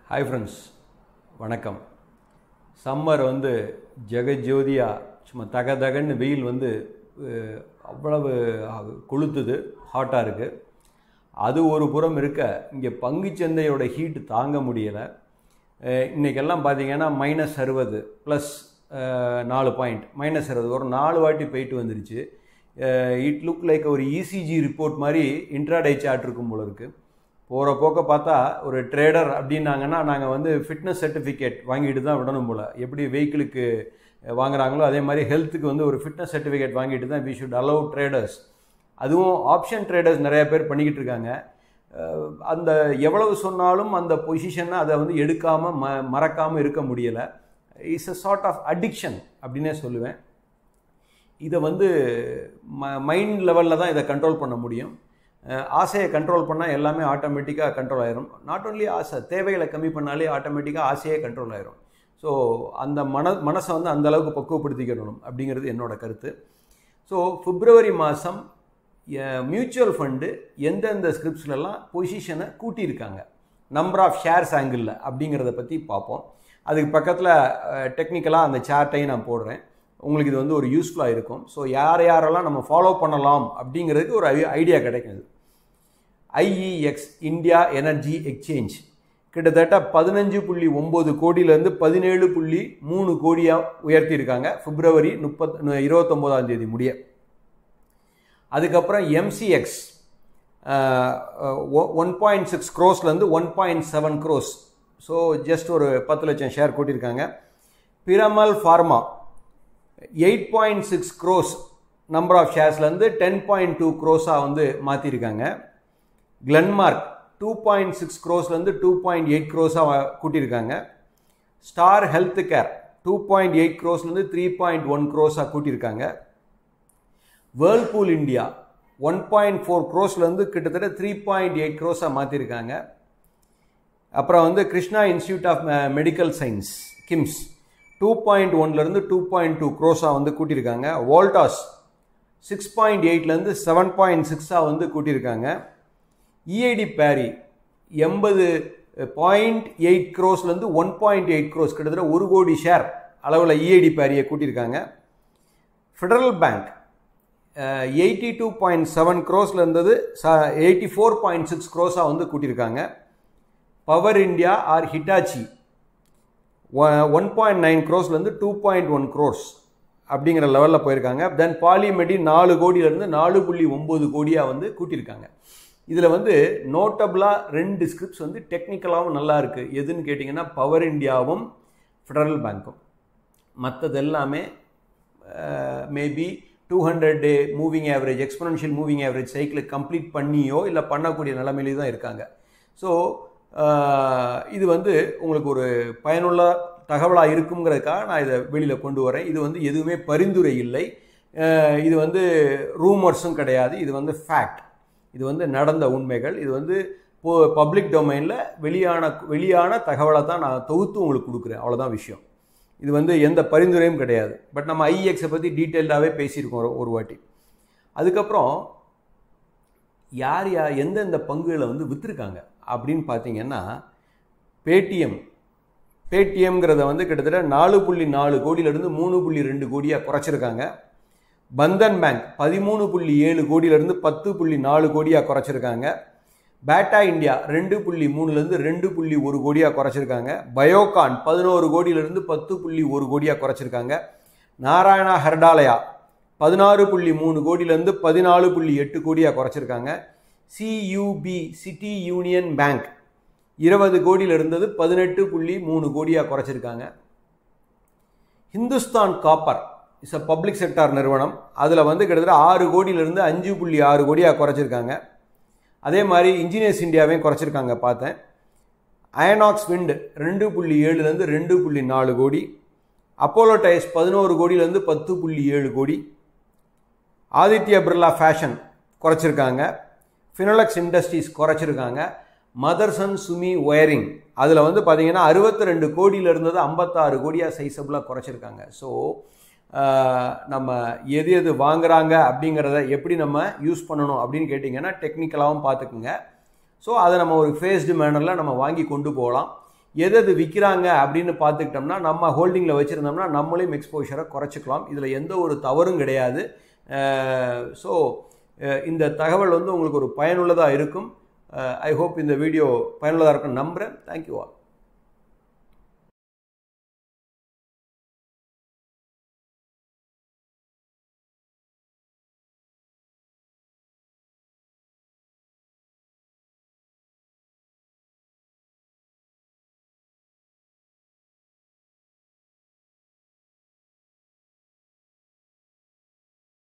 hi friends வணக்கம் summer வந்து ஜெகஜோதியா சும்மா தக தகன்னு வெயில் வந்து அஹ், அவ்வளவு அஹ், கொளுத்துது ஹாட்டாக இருக்குது அது ஒரு புறம் இருக்க இங்கே பங்குச்சந்தையோட ஹீட் தாங்க முடியலை இன்றைக்கெல்லாம் பார்த்தீங்கன்னா மைனஸ் அறுபது ப்ளஸ் நாலு பாயிண்ட் மைனஸ் அறுபது ஒரு நாலு வாட்டி போயிட்டு வந்துருச்சு இட் லுக் லைக் ஒரு இசிஜி ரிப்போர்ட் மாதிரி இன்ட்ராடே சார்ட் இருக்கும் போல இருக்குது போகிற போக்க பார்த்தா ஒரு ட்ரேடர் அப்படின்னாங்கன்னா நாங்கள் வந்து ஃபிட்னஸ் சர்டிஃபிகேட் வாங்கிட்டு தான் விடணும் போல் எப்படி வெஹிக்கிளுக்கு வாங்குறாங்களோ அதே மாதிரி ஹெல்த்துக்கு வந்து ஒரு ஃபிட்னஸ் சர்டிஃபிகேட் வாங்கிட்டு தான் வி ஷுட் அலோவ் ட்ரேடர்ஸ் அதுவும் ஆப்ஷன் ட்ரேடர்ஸ் நிறைய பேர் பண்ணிக்கிட்டு இருக்காங்க அஹ் அந்த எவ்வளவு சொன்னாலும் அந்த பொசிஷனை அதை வந்து எடுக்காமல் ம மறக்காமல் இருக்க முடியலை it's a sort of addiction அப்படின்னே சொல்லுவேன் இதை வந்து ம மைண்ட் லெவலில் தான் இதை கண்ட்ரோல் பண்ண முடியும் அஹ் ஆசையை கண்ட்ரோல் பண்ணால் எல்லாமே ஆட்டோமேட்டிக்காக கண்ட்ரோல் ஆயிரும் நாட் only ஆசை தேவைகளை கம்மி பண்ணாலே ஆட்டோமேட்டிக்காக ஆசையே கண்ட்ரோல் ஆயிரும் ஸோ அந்த மன மனசை வந்து அந்த அளவுக்கு பக்குவப்படுத்திக்கணும் அப்படிங்கிறது என்னோட கருத்து ஸோ பிப்ரவரி மாதம் மியூச்சுவல் ஃபண்டு எந்தெந்த ஸ்கிரிப்ட்ஸ்லலாம் பொசிஷனை கூட்டியிருக்காங்க நம்பர் ஆஃப் ஷேர்ஸ் ஆங்கிளில் அப்படிங்கிறத பற்றி பார்ப்போம் அதுக்கு பக்கத்தில் டெக்னிக்கலாக அந்த சார்ட்டையும் நான் போடுறேன் உங்களுக்கு இது வந்து ஒரு யூஸ்ஃபுல்லாக இருக்கும் ஸோ யார் யாரெல்லாம் நம்ம ஃபாலோ பண்ணலாம் அப்படிங்கிறதுக்கு ஒரு ஐடியா கிடைக்குது ஐஇஎக்ஸ் இந்தியா எனர்ஜி எக்ஸ்சேஞ்ச் கிட்டத்தட்ட பதினஞ்சு புள்ளி ஒம்பது கோடியிலேருந்து பதினேழு புள்ளி மூணு கோடியாக உயர்த்தியிருக்காங்க பிப்ரவரி முப்பத் இருபத்தொம்போதாம் தேதி முடிய அதுக்கப்புறம் எம்சிஎக்ஸ் ஒன் பாயிண்ட் சிக்ஸ் க்ரோஸ்லேருந்து one point seven crores so just ஒரு பத்து லட்சம் ஷேர் கூட்டியிருக்காங்க Piramal pharma eight point six crores number of ஷேர்ஸ்லேருந்து டென் பாயிண்ட் டூ க்ரோஸாக வந்து மாற்றிருக்காங்க கிளன்மார்க் டூ பாயிண்ட் சிக்ஸ் க்ரோஸ்லேருந்து டூ பாயிண்ட் எயிட் க்ரோஸாக கூட்டியிருக்காங்க Star Health care two point eight க்ரோஸ்லேருந்து த்ரீ பாயிண்ட் ஒன் க்ரோஸாக கூட்டியிருக்காங்க Whirlpool India one point four க்ரோஸ்லேருந்து கிட்டத்தட்ட த்ரீ பாயிண்ட் எயிட் க்ரோஸாக மாற்றிருக்காங்க அப்புறம் வந்து Krishna institute of medical science KIMS two point ஒன்லேருந்து டூ பாயிண்ட் டூ க்ரோஸாக வந்து கூட்டியிருக்காங்க வோல்டாஸ் சிக்ஸ் பாயிண்ட் எயிட்லேருந்து செவன் பாயிண்ட் சிக்ஸாக வந்து கூட்டியிருக்காங்க இஐடி பேரி எண்பது பாயிண்ட் எயிட் க்ரோஸ்லேருந்து ஒன் பாயிண்ட் எயிட் க்ரோஸ் கிட்டத்தட்ட ஒரு கோடி ஷேர் அளவில் இஐடி பேரியை கூட்டியிருக்காங்க Federal Bank eighty two point seven க்ரோஸில் இருந்தது எயிட்டி ஃபோர் பாயிண்ட் சிக்ஸ் க்ரோஸாக வந்து கூட்டியிருக்காங்க Power India or Hitachi one point nine க்ரோஸ்லேருந்து டூ பாயிண்ட் ஒன் க்ரோஸ் அப்படிங்கிற லெவலில் போயிருக்காங்க தென் பாலிமெடி நாலு கோடியிலேருந்து நாலு புள்ளி ஒம்பது கோடியாக வந்து கூட்டியிருக்காங்க இதில் வந்து நோட்டபுளாக ரெண்டு ஸ்கிரிப்ட்ஸ் வந்து டெக்னிக்கலாகவும் நல்லா இருக்குது எதுன்னு கேட்டிங்கன்னா பவர் இந்தியாவும் ஃபெடரல் பேங்க்கும் மற்றது எல்லாமே maybe two hundred day moving average exponential moving average சைக்கிளை கம்ப்ளீட் பண்ணியோ இல்லை பண்ணக்கூடிய நிலைமையிலே தான் இருக்காங்க ஸோ இது வந்து உங்களுக்கு ஒரு பயனுள்ள தகவலாக இருக்குங்கிறதுக்காக நான் இதை வெளியில் கொண்டு வரேன் இது வந்து எதுவுமே பரிந்துரை இல்லை அஹ் இது வந்து ரூமர்ஸும் கிடையாது இது வந்து ஃபேக்ட் இது வந்து நடந்த உண்மைகள் இது வந்து இப்போ பப்ளிக் டொமைனில் வெளியான வெளியான தகவலை தான் நான் தொகுத்து உங்களுக்கு கொடுக்குறேன் அவ்வளோதான் விஷயம் இது வந்து எந்த பரிந்துரையும் கிடையாது பட் நம்ம ஐஎக்ஸை பற்றி டீட்டெயில்டாகவே பேசியிருக்கோம் ஒரு- ஒரு வாட்டி அதுக்கப்புறம் யார் யார் எந்தெந்த பங்குகளை வந்து விற்றுருக்காங்க அப்படின்னு பார்த்தீங்கன்னா பேடிஎம் பேடிஎம்ங்கிறத வந்து கிட்டத்தட்ட நாலு புள்ளி நாலு கோடியிலேருந்து மூணு புள்ளி ரெண்டு கோடியாக குறைச்சிருக்காங்க பந்தன் பேங்க் பதிமூணு புள்ளி ஏழு கோடியிலேருந்து பத்து புள்ளி நாலு கோடியாக குறைச்சிருக்காங்க பேட்டா இந்தியா ரெண்டு புள்ளி மூணுலேருந்து ரெண்டு புள்ளி ஒரு கோடியாக குறைச்சிருக்காங்க பயோகான் பதினோரு கோடியிலேருந்து பத்து புள்ளி ஒரு கோடியாக குறைச்சிருக்காங்க நாராயணா ஹெர்டாலயா பதினாறு புள்ளி மூணு கோடியிலேருந்து பதினாலு புள்ளி எட்டு கோடியாக குறைச்சிருக்காங்க சியூபி சிட்டி யூனியன் பேங்க் இருபது கோடியில் இருந்தது பதினெட்டு புள்ளி மூணு கோடியாக குறைச்சிருக்காங்க Hindustan copper is a public sector நிறுவனம் அதில் வந்து கிட்டத்தட்ட ஆறு கோடியிலிருந்து அஞ்சு புள்ளி ஆறு கோடியாக குறைச்சிருக்காங்க அதே மாதிரி இன்ஜினியர்ஸ் இந்தியாவையும் குறைச்சிருக்காங்க பார்த்தேன் அயனாக்ஸ் விண்ட் ரெண்டு புள்ளி ஏழுலேருந்து ரெண்டு புள்ளி நாலு கோடி அப்போலோ டைஸ் பதினோரு கோடியிலேருந்து பத்து புள்ளி ஏழு கோடி ஆதித்யா பிர்லா ஃபேஷன் குறைச்சிருக்காங்க ஃபினோலக்ஸ் இண்டஸ்ட்ரீஸ் குறைச்சிருக்காங்க மதர்சன் சுமி ஒயரிங் அதில் வந்து பார்த்தீங்கன்னா அறுபத்தி ரெண்டு கோடியில் இருந்தது ஐம்பத்தாறு கோடியாக சைஸபிளாக குறைச்சிருக்காங்க ஸோ நம்ம எது எது வாங்குறாங்க அப்படிங்கிறத எப்படி நம்ம யூஸ் பண்ணணும் அப்படின்னு கேட்டிங்கன்னா டெக்னிக்கலாகவும் பார்த்துக்குங்க ஸோ அதை நம்ம ஒரு ஃபேஸ்டு மேனரில் நம்ம வாங்கி கொண்டு போகலாம் எது எது விற்கிறாங்க அப்படின்னு பார்த்துக்கிட்டோம்னா நம்ம ஹோல்டிங்கில் வச்சுருந்தோம்னா நம்மளையும் எக்ஸ்போஷரை குறைச்சிக்கலாம் இதில் எந்த ஒரு தவறும் கிடையாது ஸோ இந்த தகவல் வந்து உங்களுக்கு ஒரு பயனுள்ளதாக இருக்கும் ஐ ஹோப் இந்த வீடியோ பயனுள்ளதாக இருக்கும் நம்புகிறேன் தேங்க்யூ ஆல்